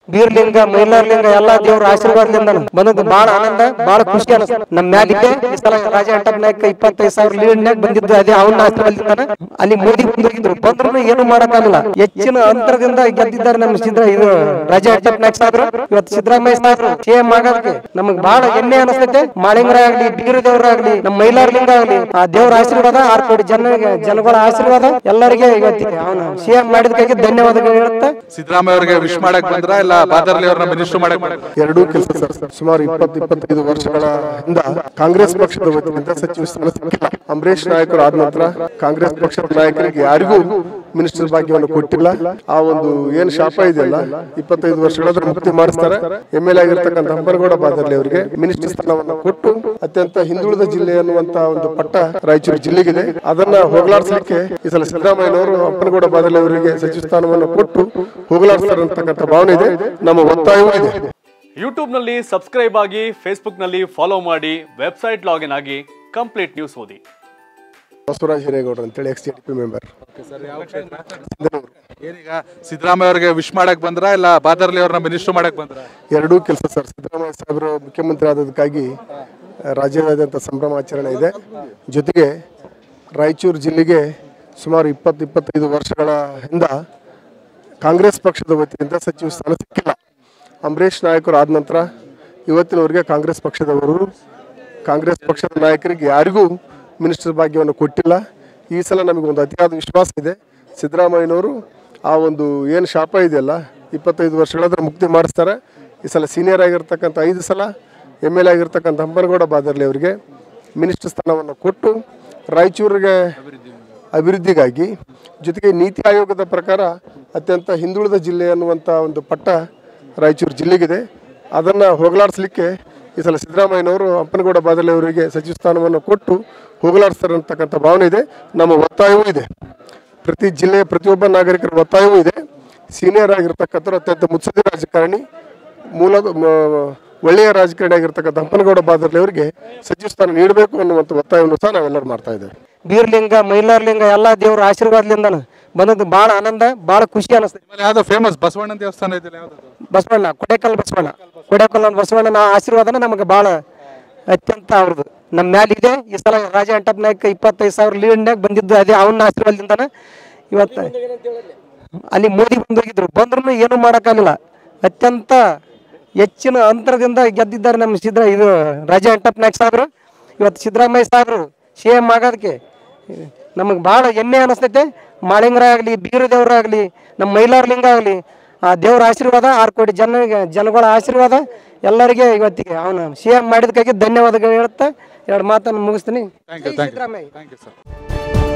ಬೀರ್ಲಿಂಗ ಮೈಲಾರ್ಲಿಂಗ ಎಲ್ಲಾ ದೇವ್ರ ಆಶೀರ್ವಾದದಿಂದ ಬಂದದ್ದು ಬಹಳ ಆನಂದ ಬಹಳ ಖುಷಿ ಅನಿಸ್ತು ನಮ್ಮ ಮ್ಯಾಲಿಗೆ ಈ ಸಲ ರಾಜ ಅಂಟಪ್ ನಾಯಕ ಇಪ್ಪತ್ತೈದು ಸಾವಿರ ಲೀಡ್ನ್ಯಾಗ ಬಂದಿದ್ದು ಅದೇ ಅವನ ಆಶೀರ್ವಾದದಿಂದ ಅಲ್ಲಿ ಮೋದಿ ಬಂದಿದ್ರು ಬಂದ್ರು ಏನು ಮಾಡಕ್ಕಾಗಲ್ಲ ಹೆಚ್ಚಿನ ಅಂತರದಿಂದ ಗೆದ್ದಿದ್ದಾರೆ ನಮ್ಮ ಸಿದ್ರ ಇದು ರಾಜ ಅಂಟಪ್ ನಾಯಕ್ ಸಾಹೇಬ್ರು ಇವತ್ತು ಸಿದ್ದರಾಮಯ್ಯ ಸಾಹೇಬ್ರು ಸಿಎಂ ಆಗೋದಕ್ಕೆ ನಮಗ್ ಬಹಳ ಹೆಮ್ಮೆ ಅನಿಸ್ತೈತೆ ಮಾಳಿಂಗರ ಆಗ್ಲಿ ಬೀರ ದೇವ್ರ ಆಗ್ಲಿ ನಮ್ಮ ಮೈಲಾರ್ಲಿಂಗ ಆಗ್ಲಿ ಆ ದೇವ್ರ ಆಶೀರ್ವಾದ ಆರು ಕೋಟಿ ಜನ ಜನಗಳ ಆಶೀರ್ವಾದ ಎಲ್ಲರಿಗೆ ಇವತ್ತಿಗೆ ಅವನು ಸಿಎಂ ಮಾಡಿದಕ್ಕಾಗಿ ಧನ್ಯವಾದಗಳು ಹೇಳುತ್ತೆ ಸಿದ್ದರಾಮಯ್ಯ ಅವರಿಗೆ ವಿಶ್ ಮಾಡಕ್ ಬಂದ್ರ ಇಲ್ಲ ಬಾದರ್ಲಿ ಅವ್ರನ್ನ ಮಿನಿಸ್ಟರ್ ಮಾಡಕ್ ಬಂದ್ರ ಎರಡೂ ಕೆಲಸ ಸರ್ ಸುಮಾರು ಇಪ್ಪತ್ತು ಇಪ್ಪತ್ತೈದು ವರ್ಷಗಳ ಹಿಂದ ಕಾಂಗ್ರೆಸ್ ಪಕ್ಷದ ವತಿಯಿಂದ ಸಚಿವ ಸ್ಥಾನ ಸಿಕ್ಕಿಲ್ಲ ಅಂಬರೀಶ್ ನಾಯಕರು ಆದ ನಂತರ ಕಾಂಗ್ರೆಸ್ ಪಕ್ಷದ ನಾಯಕರಿಗೆ ಯಾರಿಗೂ ಮಿನಿಸ್ಟರ್ ಭಾಗ್ಯವನ್ನು ಕೊಟ್ಟಿಲ್ಲ ಆ ಒಂದು ಏನ್ ಶಾಪ ಇದೆಯಲ್ಲ ಇಪ್ಪತ್ತೈದು ವರ್ಷಗಳಾದ್ರೂ ಮುಕ್ತಿ ಮಾಡಿಸ್ತಾರೆ ಎಂ ಎಲ್ ಆಗಿರ್ತಕ್ಕಂಥ ಹಂಪನಗೌಡ ಬಾದರ್ಲಿ ಅವರಿಗೆ ಮಿನಿಸ್ಟರ್ ಸ್ಥಾನವನ್ನು ಕೊಟ್ಟು ಅತ್ಯಂತ ಹಿಂದುಳಿದ ಜಿಲ್ಲೆ ಅನ್ನುವಂತ ಒಂದು ಪಟ್ಟ ರಾಯಚೂರು ಜಿಲ್ಲೆಗಿದೆ ಅದನ್ನ ಹೋಗಲಾಡಿಸಲಿಕ್ಕೆ ಈ ಸಲ ಸಿದ್ದರಾಮಯ್ಯನವರು ಹಂಪನಗೌಡ ಬಾದರ್ಲಿ ಅವರಿಗೆ ಸಚಿವ ಸ್ಥಾನವನ್ನು ಕೊಟ್ಟು ಹೋಗಲಾಡಿಸ್ತಾರೆ ಅಂತಕ್ಕಂಥ ಭಾವನೆ ಇದೆ ನಮ್ಮ ಒತ್ತಾಯವೂ ಇದೆ ಯೂಟ್ಯೂಬ್ನಲ್ಲಿ ಸಬ್ಸ್ಕ್ರೈಬ್ ಆಗಿ ಫೇಸ್ಬುಕ್ನಲ್ಲಿ ಫಾಲೋ ಮಾಡಿ ವೆಬ್ಸೈಟ್ ಲಾಗಿನ್ ಆಗಿ ಕಂಪ್ಲೀಟ್ ನ್ಯೂಸ್ ಓದಿ ಬಸವರಾಜ ಹಿರೇಗೌಡರು ಅಂತೇಳಿ ಎಕ್ಸ್ ಡಿ ಪಿ ಮೆಂಬರ್ ಏನೀಗ ಸಿದ್ದರಾಮಯ್ಯ ಅವರಿಗೆ ವಿಶ್ ಮಾಡಕ್ ಬಂದ್ರ ಇಲ್ಲ ಬಾದರ್ಲಿ ಅವ್ರನ್ನ ಮಿನಿಸ್ಟರ್ ಮಾಡಕ್ ಬಂದ್ರ ಎರಡೂ ಕೆಲಸ ಸರ್ ಸಿದ್ದರಾಮಯ್ಯ ಸಾಹೇಬರು ಮುಖ್ಯಮಂತ್ರಿ ಆದದಕ್ಕಾಗಿ ರಾಜ್ಯದಾದ್ಯಂತ ಸಂಭ್ರಮಾಚರಣೆ ಇದೆ ಜೊತೆಗೆ ರಾಯಚೂರು ಜಿಲ್ಲೆಗೆ ಸುಮಾರು ಇಪ್ಪತ್ತು ಇಪ್ಪತ್ತೈದು ವರ್ಷಗಳ ಹಿಂದ ಕಾಂಗ್ರೆಸ್ ಪಕ್ಷದ ವತಿಯಿಂದ ಸಚಿವ ಸ್ಥಾನ ಸಿಕ್ಕಿಲ್ಲ ಅಂಬರೀಷ್ ನಾಯಕರು ಆದ ನಂತರ ಇವತ್ತಿನವರೆಗೆ ಕಾಂಗ್ರೆಸ್ ಪಕ್ಷದವರು ಕಾಂಗ್ರೆಸ್ ಪಕ್ಷದ ನಾಯಕರಿಗೆ ಯಾರಿಗೂ ಮಿನಿಸ್ಟರ್ ಭಾಗ್ಯವನ್ನು ಕೊಟ್ಟಿಲ್ಲ ಈ ಸಲ ನಮಗೆ ಒಂದು ಅತಿಯಾದ ವಿಶ್ವಾಸ ಇದೆ ಸಿದ್ದರಾಮಯ್ಯನವರು ಆ ಒಂದು ಏನು ಶಾಪ ಇದೆಯಲ್ಲ ಇಪ್ಪತ್ತೈದು ವರ್ಷಗಳಾದ್ರೆ ಮುಕ್ತಿ ಮಾಡಿಸ್ತಾರೆ ಈ ಸಲ ಸೀನಿಯರ್ ಆಗಿರ್ತಕ್ಕಂಥ ಐದು ಸಲ ಎಮ್ ಎಲ್ ಎ ಆಗಿರ್ತಕ್ಕಂಥ ಹಂಪನಗೌಡ ಬಾದರ್ಲಿ ಅವರಿಗೆ ಮಿನಿಸ್ಟರ್ ಸ್ಥಾನವನ್ನು ಕೊಟ್ಟು ರಾಯಚೂರಿಗೆ ಅಭಿವೃದ್ಧಿಗಾಗಿ ಜೊತೆಗೆ ನೀತಿ ಆಯೋಗದ ಪ್ರಕಾರ ಅತ್ಯಂತ ಹಿಂದುಳಿದ ಜಿಲ್ಲೆ ಅನ್ನುವಂಥ ಒಂದು ಪಟ್ಟ ರಾಯಚೂರು ಜಿಲ್ಲೆಗಿದೆ ಅದನ್ನು ಹೋಗಲಾಡಿಸ್ಲಿಕ್ಕೆ ಈ ಸಲ ಸಿದ್ದರಾಮಯ್ಯನವರು ಹಂಪನಗೌಡ ಬಾದಲಿ ಅವರಿಗೆ ಸಚಿವ ಸ್ಥಾನವನ್ನು ಕೊಟ್ಟು ಹೋಗಲಾಡಿಸ್ತಾರೆ ಅಂತಕ್ಕಂಥ ಭಾವನೆ ಇದೆ ನಮ್ಮ ಒತ್ತಾಯವೂ ಇದೆ ಪ್ರತಿ ಜಿಲ್ಲೆಯ ಪ್ರತಿಯೊಬ್ಬ ನಾಗರಿಕರ ಒತ್ತಾಯವೂ ಇದೆ ಸೀನಿಯರ್ ಆಗಿರ್ತಕ್ಕಂಥವ್ರು ಅತ್ಯಂತ ಮುತ್ಸದಿ ರಾಜಕಾರಣಿ ಮೂಲದ ಮ- ಒಳ್ಳೆಯ ರಾಜಕಾರಣಿ ಆಗಿರ್ತಕ್ಕಂಥ ಹಂಪನಗೌಡ ಬಾದರ್ಲಿ ಅವರಿಗೆ ಸಚಿವ ಸ್ಥಾನ ನೀಡಬೇಕು ಅನ್ನುವಂಥ ಒತ್ತಾಯವನ್ನು ಸಹ ನಾವೆಲ್ಲರೂ ಮಾಡ್ತಾ ಇದ್ದೇವೆ ಬೀರ್ಲಿಂಗ ಮೈಲಾರ್ಲಿಂಗ ಎಲ್ಲಾ ದೇವ್ರ ಆಶೀರ್ವಾದದಿಂದ ಬಂದದ್ದು ಬಹಳ ಆನಂದ ಬಹಳ ಖುಷಿ ಅನಿಸ್ತೈತಿ ನಿಮ್ಮಲ್ಲಿ ಯಾವ್ದೋ ಫೇಮಸ್ ಬಸವಣ್ಣನ ದೇವಸ್ಥಾನ ಇದೆಯಲ್ಲ ಯಾವ್ದು ಬಸವಣ್ಣ ಕೊಡೇಕಲ್ ಬಸವಣ್ಣ ಕೊಡೇಕಲ್ ಬಸವಣ್ಣನ ಆಶೀರ್ವಾದನ ನಮಗೆ ಬಹಳ ಅತ್ಯಂತ ಅವ್ರದ್ದು ನಮ್ಮ ಮ್ಯಾಲಿದೆ ಈ ಸಲ ರಾಜ ಅಂಟಪ್ ನಾಯಕ ಇಪ್ಪತ್ತೈದು ಸಾವಿರ ಲೀಡ್ನ್ಯಾಗ ಬಂದಿದ್ದು ಅದೇ ಅವನ ಆಶೀರ್ವಾದದಿಂದನ ಇವತ್ತು ಅಲ್ಲಿ ಮೋದಿ ಬಂದೋಗಿದ್ರು ಬಂದ್ರು ಏನು ಮಾಡೋಕ್ಕಾಗಲಿಲ್ಲ ಅತ್ಯಂತ ಹೆಚ್ಚಿನ ಅಂತರದಿಂದ ಗೆದ್ದಿದ್ದಾರೆ ನಮ್ಮ ಸಿದ್ರ ಇದು ರಾಜ ಅಂಟಪ್ ನಾಯಕ್ ಸಾಹೇಬ್ರು ಇವತ್ತು ಸಿದ್ದರಾಮಯ್ಯ ಸಾಹೇಬ್ರು ಸಿ ಎಂ ಆಗೋದಕ್ಕೆ ನಮಗೆ ಭಾಳ ಹೆಮ್ಮೆ ಅನಿಸ್ತೈತೆ ಮಾಳಿಂಗರ ಆಗಲಿ ಬೀರ ದೇವ್ರ ಆಗಲಿ ನಮ್ಮ ಮೈಲಾರ್ಲಿಂಗ ಆಗಲಿ ಆ ದೇವ್ರ ಆಶೀರ್ವಾದ ಆರು ಕೋಟಿ ಜನ ಜನಗಳ ಆಶೀರ್ವಾದ ಎಲ್ಲರಿಗೆ ಇವತ್ತಿಗೆ ಅವನು ಸಿ ಎಂ ಮಾಡಿದಕ್ಕಾಗಿ ಧನ್ಯವಾದಗಳು ಹೇಳುತ್ತಾ ಎರಡು ಮಾತನ್ನು ಮುಗಿಸ್ತೀನಿ thank you thank you thank you sir